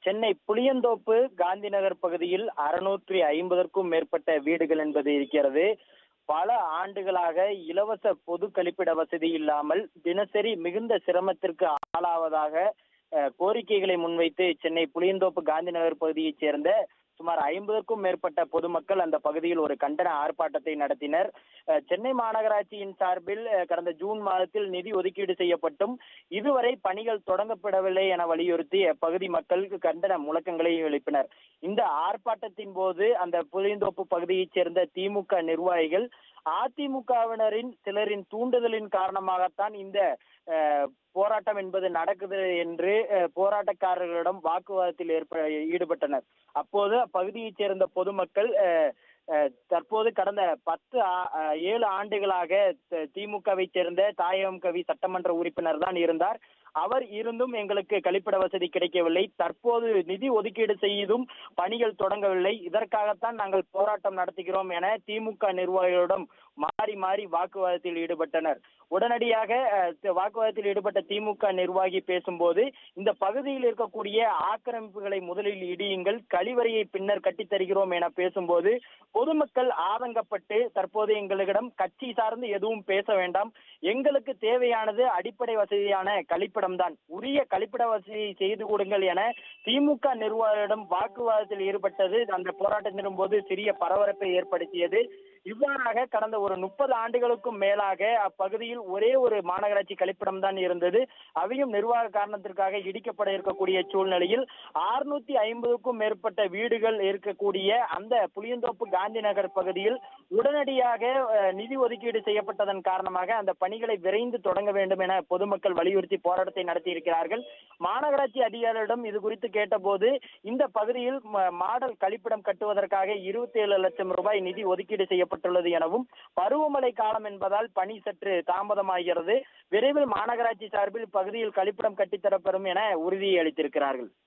சென்னை புளியந்தோப்பு காந்தி நகர் பகுதியில் அறுநூற்றி ஐம்பதற்கும் மேற்பட்ட வீடுகள் என்பது இருக்கிறது பல ஆண்டுகளாக இலவச பொது கழிப்பிட வசதி இல்லாமல் தினசரி மிகுந்த சிரமத்திற்கு ஆளாவதாக அஹ், கோரிக்கைகளை முன்வைத்து சென்னை புளியந்தோப்பு காந்தி நகர் பகுதியைச் சேர்ந்த சுமார் ஐம்பதுக்கும் மேற்பட்ட பொதுமக்கள் அந்த பகுதியில் ஒரு கண்டன ஆர்ப்பாட்டத்தை நடத்தினர் அஹ், சென்னை மாநகராட்சியின் சார்பில் அஹ், கடந்த ஜூன் மாதத்தில் நிதி ஒதுக்கீடு செய்யப்பட்டும் இதுவரை பணிகள் தொடங்கப்படவில்லை என வலியுறுத்தி அப்பகுதி மக்களுக்கு கண்டன முழக்கங்களை எழுப்பினர் இந்த ஆர்ப்பாட்டத்தின் போது அந்த புளியந்தோப்பு பகுதியைச் சேர்ந்த திமுக நிர்வாகிகள் அதிமுகவினரின் சிலரின் தூண்டுதலின் காரணமாகத்தான் இந்த அஹ், போராட்டம் என்பது நடக்குது என்று அஹ், போராட்டக்காரர்களிடம் வாக்குவாதத்தில் ஏற்ப ஈடுபட்டனர் அப்போது அப்பகுதியைச் சேர்ந்த பொதுமக்கள் அஹ், அஹ், தற்போது கடந்த பத்து ஆ- அஹ், ஏழு ஆண்டுகளாக த- திமுகவை சேர்ந்த தாயகம் கவி சட்டமன்ற உறுப்பினர் தான் இருந்தார் அவர் இருந்தும் எங்களுக்கு கழிப்பிட வசதி கிடைக்கவில்லை தற்போது நிதி ஒதுக்கீடு செய்தும் பணிகள் தொடங்கவில்லை இதற்காகத்தான் நாங்கள் போராட்டம் நடத்துகிறோம் என திமுக நிர்வாகிகளிடம் மாறி மாறி வாக்குவாதத்தில் ஈடுபட்டனர் உடனடியாக அஹ், த- வாக்குவாதத்தில் ஈடுபட்ட திமுக நிர்வாகி பேசும்போது இந்த பகுதியில் இருக்கக்கூடிய ஆக்கிரமிப்புகளை முதலில் இடியுங்கள் கழிவறையை பின்னர் கட்டித் தருகிறோம் என பேசும்போது பொதுமக்கள் ஆதங்கப்பட்டு தற்போது எங்களிடம் கட்சி சார்ந்து எதுவும் பேச வேண்டாம் எங்களுக்கு தேவையானது அடிப்படை வசதியான கழிப்பிடம் தான் உரிய கழிப்பிட வசதி செய்து கொடுங்கள் என திமுக நிர்வாகிகளிடம் வாக்குவாதத்தில் ஈடுபட்டது அந்த போராட்டத்தின் போது சிறிய பரபரப்பை ஏற்படுத்தியது இவ்வாறாக கடந்த ஒரு முப்பது ஆண்டுகளுக்கும் மேலாக அப்பகுதியில் ஒரே ஒரு மாநகராட்சி கழிப்பிடம் தான் இருந்தது அவையும் நிர்வாக காரணத்திற்காக இடிக்கப்பட இருக்கக்கூடிய சூழ்நிலையில் ஆறுநூத்தி ஐம்பதுக்கும் மேற்பட்ட வீடுகள் இருக்கக்கூடிய அந்த புளியந்தோப்பு காந்தி நகர் பகுதியில் உடனடியாக அஹ், நிதி ஒதுக்கீடு செய்யப்பட்டதன் காரணமாக அந்த பணிகளை விரைந்து தொடங்க வேண்டும் என பொதுமக்கள் வலியுறுத்தி போராட்டத்தை நடத்தியிருக்கிறார்கள் மாநகராட்சி அதிகாரிகளிடம் இது குறித்து கேட்டபோது இந்த பகுதியில் ம- மாடல் கழிப்பிடம் கட்டுவதற்காக இருபத்தி ஏழு லட்சம் ரூபாய் நிதி ஒதுக்கீடு செய்யப்பட்டுள்ளது எனவும் பருவமழை காலம் என்பதால் பணி சற்று தாமதமாகிறது விரைவில் மாநகராட்சி சார்பில் பகுதியில் கழிப்பிடம் கட்டித்தரப்படும் என உறுதியை அளித்திருக்கிறார்கள்